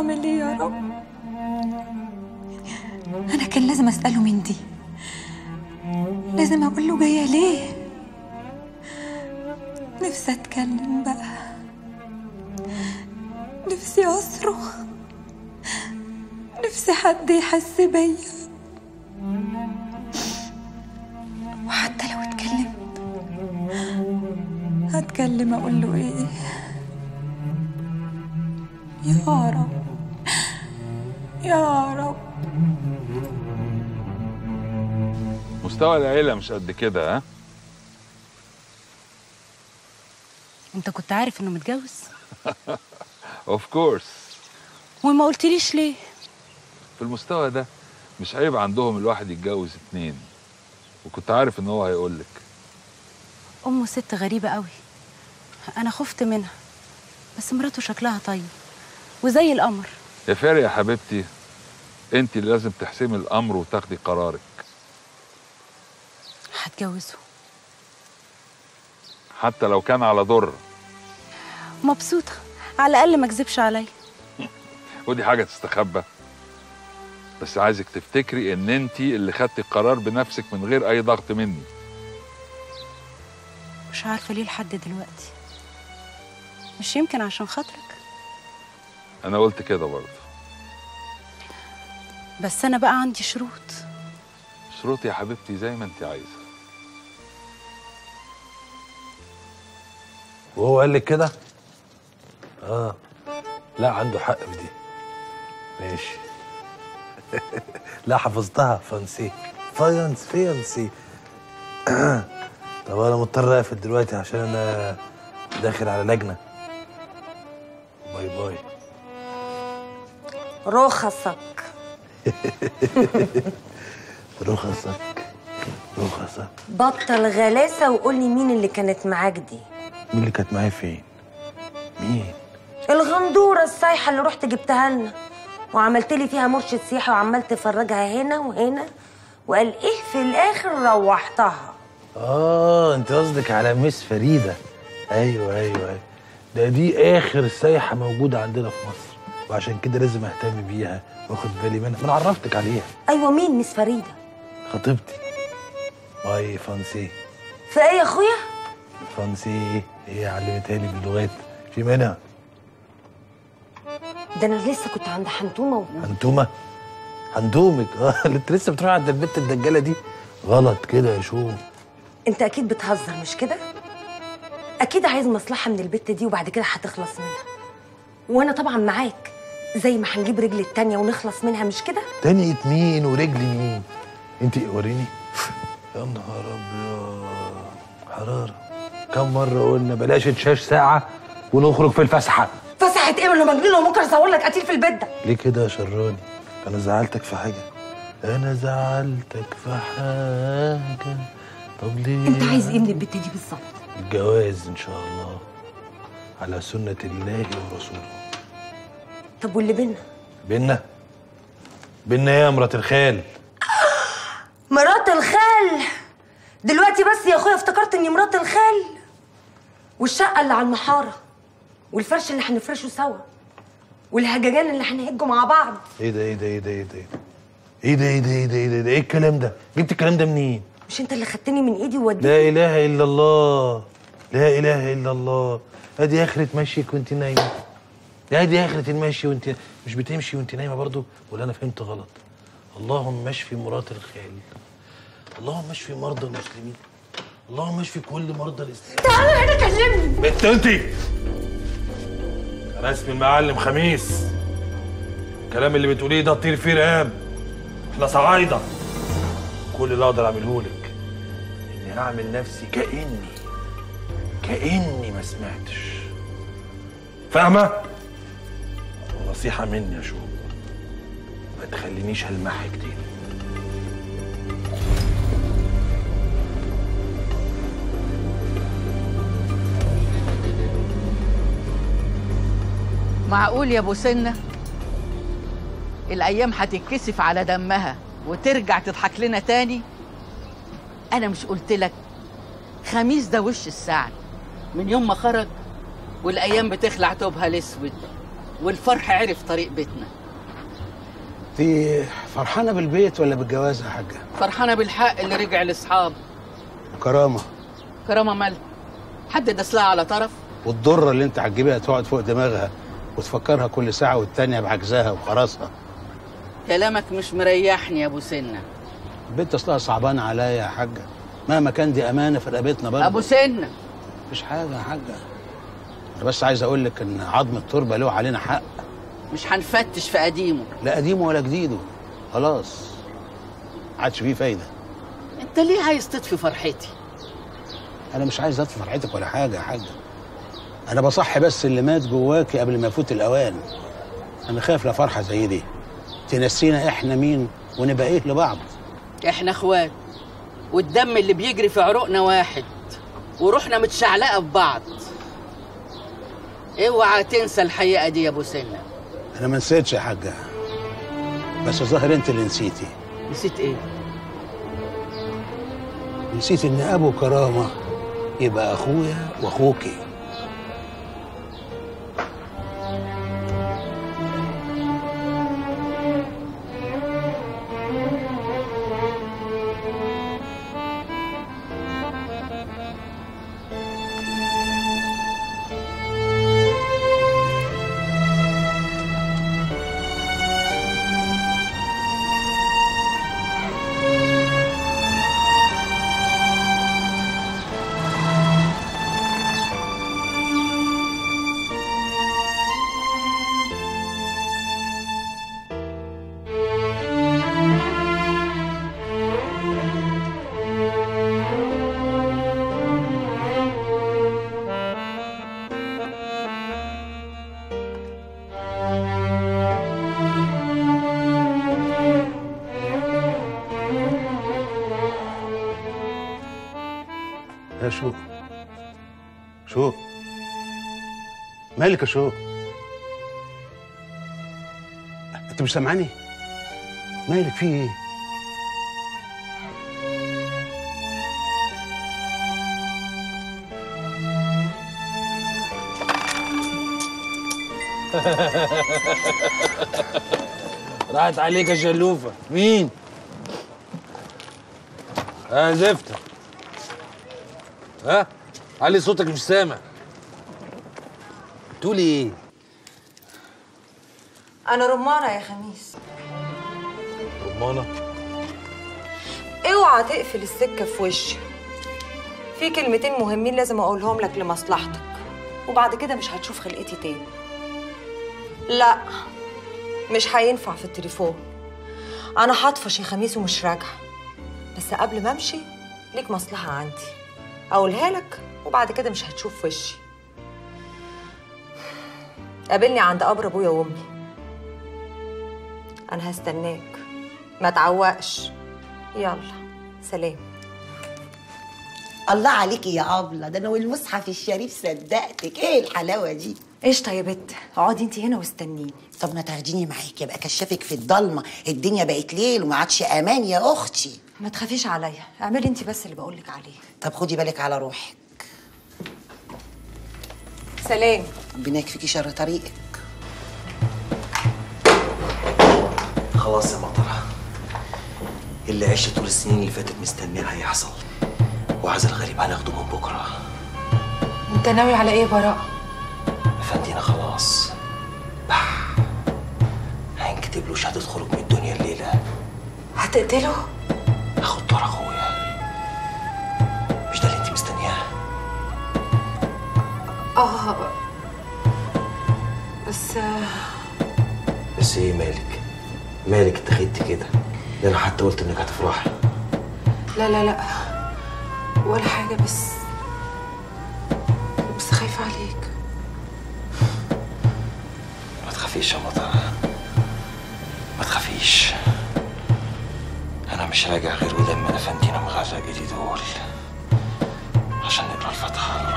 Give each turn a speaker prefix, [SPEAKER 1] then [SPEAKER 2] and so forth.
[SPEAKER 1] اعمل ايه يا رب انا كان لازم اساله من دي لازم اقول له جايه ليه نفسي اتكلم بقى نفسي اصرخ نفسي حد يحس بيا وحتى لو اتكلمت هتكلم اقول له ايه يا رب يا رب
[SPEAKER 2] مستوى العيلة مش قد كده ها
[SPEAKER 3] انت كنت عارف انه متجوز
[SPEAKER 2] اوف كورس
[SPEAKER 3] وما قلتليش ليه
[SPEAKER 2] في المستوى ده مش عيب عندهم الواحد يتجوز اتنين وكنت عارف ان هو هيقول لك
[SPEAKER 3] امه ست غريبه قوي انا خفت منها بس مراته شكلها طيب وزي القمر
[SPEAKER 2] يا فاري يا حبيبتي انت اللي لازم تحسمي الامر وتاخدي قرارك
[SPEAKER 3] هتجوزه
[SPEAKER 2] حتى لو كان على ضر
[SPEAKER 3] مبسوطه على الاقل ما كذبش عليا
[SPEAKER 2] ودي حاجه تستخبى بس عايزك تفتكري ان انت اللي خدتي القرار بنفسك من غير اي ضغط مني
[SPEAKER 3] مش عارفه ليه لحد دلوقتي مش يمكن عشان خاطرك
[SPEAKER 2] انا قلت كده برضه
[SPEAKER 3] بس انا بقى عندي شروط
[SPEAKER 2] شروطي يا حبيبتي زي ما انت عايزه
[SPEAKER 4] وهو قال لك كده اه لا عنده حق في دي ماشي لا حفظتها فانسي فاينس فيانسي طب انا مضطر اقفل دلوقتي عشان انا داخل على لجنه باي باي
[SPEAKER 5] رخصك
[SPEAKER 4] رخصك رخصك
[SPEAKER 5] بطل غلاسه وقول لي مين اللي كانت معاك دي
[SPEAKER 4] مين اللي كانت معايا فين مين
[SPEAKER 5] الغندوره السايحه اللي رحت جبتها لنا وعملت لي فيها مرشد سياحي وعمال تفرجها هنا وهنا وقال ايه في الاخر روحتها
[SPEAKER 4] اه انت قصدك على مس فريده ايوه ايوه ايوه ده دي اخر سايحه موجوده عندنا في مصر وعشان كده لازم اهتم بيها واخد بالي منها ما انا عرفتك عليها
[SPEAKER 5] ايوه مين مس فريده
[SPEAKER 4] خطيبتي باي فانسي
[SPEAKER 5] في ايه يا اخويا
[SPEAKER 4] فانسي هي علمتها لي باللغات في منها
[SPEAKER 5] ده انا لسه كنت عند حنتومه و...
[SPEAKER 4] هنتومه هندومك اه اللي انت لسه بتروح عند البت الدجاله دي غلط كده يا شو
[SPEAKER 5] انت اكيد بتهزر مش كده اكيد عايز مصلحه من البت دي وبعد كده هتخلص منها وانا طبعا معاك زي ما هنجيب رجل التانية ونخلص منها مش كده
[SPEAKER 4] تانية مين ورجل مين انت وريني يا نهار ابيض حراره كم مره قلنا بلاش تشاش ساعه ونخرج في الفسحه
[SPEAKER 5] فسحة ايه ولا مجنون وممكن اصور لك قتيل في البيت ده
[SPEAKER 4] ليه كده يا شراني انا زعلتك في حاجه انا زعلتك في حاجه طب ليه
[SPEAKER 5] انت عايز ايه من البت دي بالظبط
[SPEAKER 4] الجواز ان شاء الله على سنه الله ورسوله
[SPEAKER 5] طب واللي بينا
[SPEAKER 4] بينا بينا ايه يا مرات الخال
[SPEAKER 5] مرات الخال دلوقتي بس يا اخويا افتكرت اني مرات الخال والشقه اللي على المحاره والفرش اللي هنفرشه سوا والهججان اللي هنهجه مع بعض
[SPEAKER 4] ايه ده ايه ده ايه ده ايه ده ايه ده ايه ده ايه ده ايه ده ايه ده ايه الكلام ده جبت الكلام ده منين
[SPEAKER 5] مش انت اللي خدتني من ايدي ووديتني
[SPEAKER 4] لا اله الا الله لا اله الا الله ادي اخرة مشيك وانت نايمه ادي اخرة المشي وانت مش بتمشي وانت نايمه برضو ولا انا فهمت غلط اللهم اشفي مرات الخال اللهم اشفي مرضى المسلمين اللهم اشفي كل مرضى الاسلام
[SPEAKER 5] تعالى هنا كلمني
[SPEAKER 4] بنت انت انا اسمي المعلم خميس الكلام اللي بتقوليه ده طير فيه رقام احنا صعايده كل اللي اقدر اعمله لك اني اعمل نفسي كاني كاني ما سمعتش فاهمه نصيحه مني يا شو ما تخلينيش المحك تاني
[SPEAKER 6] معقول يا ابو سنه الايام هتتكسف على دمها وترجع تضحك لنا تاني انا مش قلت لك خميس ده وش السعد من يوم ما خرج والايام بتخلع توبها الاسود والفرح عرف طريق بيتنا
[SPEAKER 7] انت فرحانه بالبيت ولا بالجواز يا حاجه
[SPEAKER 6] فرحانه بالحق اللي رجع لاصحابه
[SPEAKER 7] كرامه
[SPEAKER 6] كرامه مال حد دسلها على طرف
[SPEAKER 7] والضره اللي انت هتجيبيها تقعد فوق دماغها وتفكرها كل ساعه والتانيه بعجزها وخراسها
[SPEAKER 6] كلامك مش مريحني يا ابو سنه
[SPEAKER 7] البنت اصلها صعبانه عليا يا حاجه مهما كان دي امانه في رقبتنا برضه
[SPEAKER 6] ابو سنه
[SPEAKER 7] مفيش حاجه يا حاجه انا بس عايز اقول لك ان عظم التربه له علينا حق
[SPEAKER 6] مش هنفتش في قديمه
[SPEAKER 7] لا قديمه ولا جديده خلاص عادش فيه فايده
[SPEAKER 6] انت ليه عايز تطفي فرحتي
[SPEAKER 7] انا مش عايز اطفي فرحتك ولا حاجه يا حاجه انا بصحي بس اللي مات جواكي قبل ما يفوت الاوان انا خايف لا فرحه زي دي تنسينا احنا مين ونبقى ايه لبعض
[SPEAKER 6] احنا اخوات والدم اللي بيجري في عروقنا واحد وروحنا متشعلقه في بعض اوعى تنسى الحقيقه دي يا ابو سنه
[SPEAKER 7] انا ما نسيتش يا حاجه بس الظاهر انت اللي نسيتي
[SPEAKER 6] نسيت ايه
[SPEAKER 7] نسيت ان ابو كرامه يبقى اخويا واخوكي يا شو شو مالك يا شو انت مش سامعاني مالك في ايه
[SPEAKER 4] راحت عليك يا شلوفه مين ها زفته ها علي صوتك مش سامع تقولي ايه
[SPEAKER 5] انا رمانه يا خميس
[SPEAKER 4] رمانه
[SPEAKER 5] اوعى تقفل السكه في وشي في كلمتين مهمين لازم اقولهم لك لمصلحتك وبعد كده مش هتشوف خلقتي تاني لا مش هينفع في التليفون انا هطفش يا خميس ومش راجعه بس قبل ما امشي ليك مصلحه عندي اقولها لك وبعد كده مش هتشوف وشي قابلني عند قبر ابويا وامي انا هستناك ما تعوقش يلا سلام
[SPEAKER 8] الله عليكي يا أبلة ده أنا والمصحف الشريف صدقتك إيه الحلاوة دي
[SPEAKER 5] قشطه يا بت اقعدي انت هنا واستنيني
[SPEAKER 8] طب ما تاخديني معاكي يبقى كشافك في الضلمة الدنيا بقت ليل وما عادش أمان يا أختي
[SPEAKER 5] ما تخافيش عليا اعملي انت بس اللي بقولك عليه
[SPEAKER 8] طب خدي بالك على روحك
[SPEAKER 5] سلام
[SPEAKER 8] ربنا يكفيكي شر طريقك
[SPEAKER 9] خلاص يا مطرة اللي عشت طول السنين اللي فاتت مستنيه هيحصل وعايز الغريب هناخده من بكرة
[SPEAKER 1] انت ناوي على ايه يا براء
[SPEAKER 9] فندينا خلاص بح هنكتب له شهادة خروج من الدنيا الليلة
[SPEAKER 5] هتقتله
[SPEAKER 9] اخد دور اخويا مش ده اللي انت مستنياه
[SPEAKER 1] اه بس
[SPEAKER 9] بس ايه مالك مالك اتخذت كده ده انا حتى قلت انك هتفرحي
[SPEAKER 1] لا لا لا ولا حاجة بس بس خايفة عليك
[SPEAKER 9] ما تخافيش يا مطر ما تخافيش انا مش راجع غير ودم افندينا مغرق ايدي دول عشان نقرا الفاتحه على